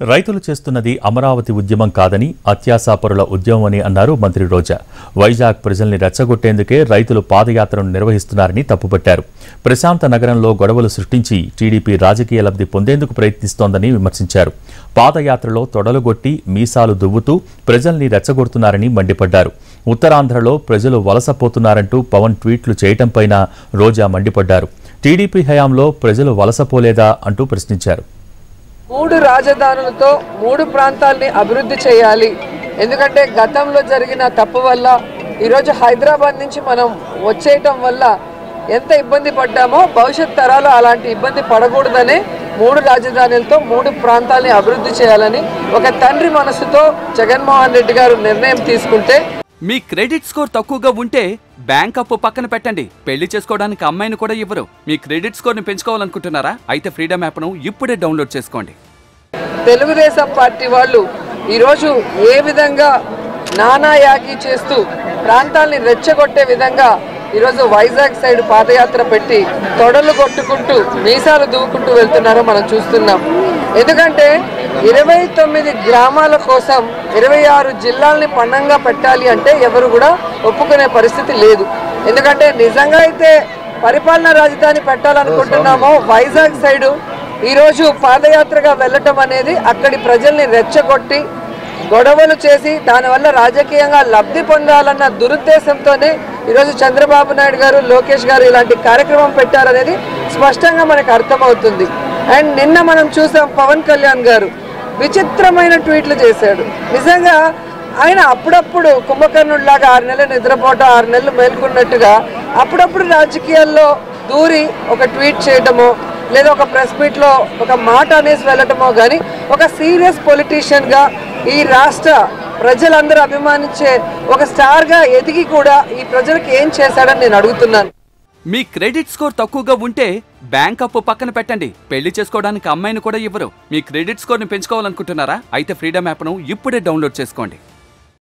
రైతులు చేస్తున్నది అమరావతి ఉద్యమం కాదని అత్యాశాపరుల ఉద్యమం అని అన్నారు మంత్రి రోజా వైజాగ్ ప్రజల్ని రెచ్చగొట్టేందుకే రైతులు పాదయాత్రను నిర్వహిస్తున్నారని తప్పుపట్టారు ప్రశాంత నగరంలో గొడవలు సృష్టించి టీడీపీ రాజకీయ లబ్ధి పొందేందుకు ప్రయత్నిస్తోందని విమర్శించారు పాదయాత్రలో తొడలుగొట్టి మీసాలు దువ్వుతూ ప్రజల్ని రెచ్చగొడుతున్నారని మండిపడ్డారు ఉత్తరాంధ్రలో ప్రజలు వలసపోతున్నారంటూ పవన్ ట్వీట్లు చేయటంపైన రోజా మండిపడ్డారు టీడీపీ హయాంలో ప్రజలు వలసపోలేదా అంటూ ప్రశ్నించారు మూడు రాజధానులతో మూడు ప్రాంతాల్ని అభివృద్ధి చేయాలి ఎందుకంటే గతంలో జరిగిన తప్పు వల్ల ఈరోజు హైదరాబాద్ నుంచి మనం వచ్చేయటం వల్ల ఎంత ఇబ్బంది పడ్డామో భవిష్యత్ తరాలు అలాంటి ఇబ్బంది పడకూడదనే మూడు రాజధానులతో మూడు ప్రాంతాల్ని అభివృద్ధి చేయాలని ఒక తండ్రి మనసుతో జగన్మోహన్ రెడ్డి గారు నిర్ణయం తీసుకుంటే మీ క్రెడిట్ స్కోర్ తక్కువగా ఉంటే బ్యాంక్ అప్పు పక్కన పెట్టండి పెళ్లి చేసుకోవడానికి అమ్మాయిని కూడా ఇవ్వరు మీ క్రెడిట్ స్కోర్ని పెంచుకోవాలనుకుంటున్నారా అయితే ఫ్రీడమ్ యాప్ను ఇప్పుడే డౌన్లోడ్ చేసుకోండి తెలుగుదేశం పార్టీ వాళ్ళు ఈరోజు ఏ విధంగా నానా యాగి చేస్తూ ప్రాంతాల్ని రెచ్చగొట్టే విధంగా ఈరోజు వైజాగ్ సైడ్ పాదయాత్ర పెట్టి తొడలు కొట్టుకుంటూ మీసాలు దూకుంటూ వెళ్తున్నారో మనం చూస్తున్నాం ఎందుకంటే ఇరవై తొమ్మిది గ్రామాల కోసం ఇరవై ఆరు జిల్లాల్ని పన్నంగా పెట్టాలి అంటే ఎవరు కూడా ఒప్పుకునే పరిస్థితి లేదు ఎందుకంటే నిజంగా అయితే పరిపాలనా రాజధాని పెట్టాలనుకుంటున్నామో వైజాగ్ సైడు ఈరోజు పాదయాత్రగా వెళ్ళటం అనేది అక్కడి ప్రజల్ని రెచ్చగొట్టి గొడవలు చేసి దానివల్ల రాజకీయంగా లబ్ధి పొందాలన్న దురుద్దేశంతోనే ఈరోజు చంద్రబాబు నాయుడు గారు లోకేష్ గారు ఇలాంటి కార్యక్రమం పెట్టారనేది స్పష్టంగా మనకు అర్థమవుతుంది అండ్ నిన్న మనం చూసాం పవన్ కళ్యాణ్ గారు విచిత్రమైన ట్వీట్లు చేశాడు నిజంగా ఆయన అప్పుడప్పుడు కుంభకర్ణుడిలాగా ఆరు నెలలు నిద్రపోవటం ఆరు నెలలు మేల్కొన్నట్టుగా అప్పుడప్పుడు రాజకీయాల్లో దూరి ఒక ట్వీట్ చేయటమో లేదా ఒక ప్రెస్ మీట్లో ఒక మాట అనేసి వెళ్ళటమో కానీ ఒక సీరియస్ పొలిటీషియన్గా ఈ రాష్ట్ర ప్రజలందరూ అభిమానించే ఒక స్టార్గా ఎదిగి కూడా ఈ ప్రజలకు ఏం చేశాడని నేను అడుగుతున్నాను మీ క్రెడిట్ స్కోర్ తక్కువగా ఉంటే బ్యాంక్ అప్పు పక్కన పెట్టండి పెళ్లి చేసుకోవడానికి అమ్మాయిని కూడా ఇవ్వరు మీ క్రెడిట్ స్కోర్ని పెంచుకోవాలనుకుంటున్నారా అయితే ఫ్రీడమ్ యాప్ను ఇప్పుడే డౌన్లోడ్ చేసుకోండి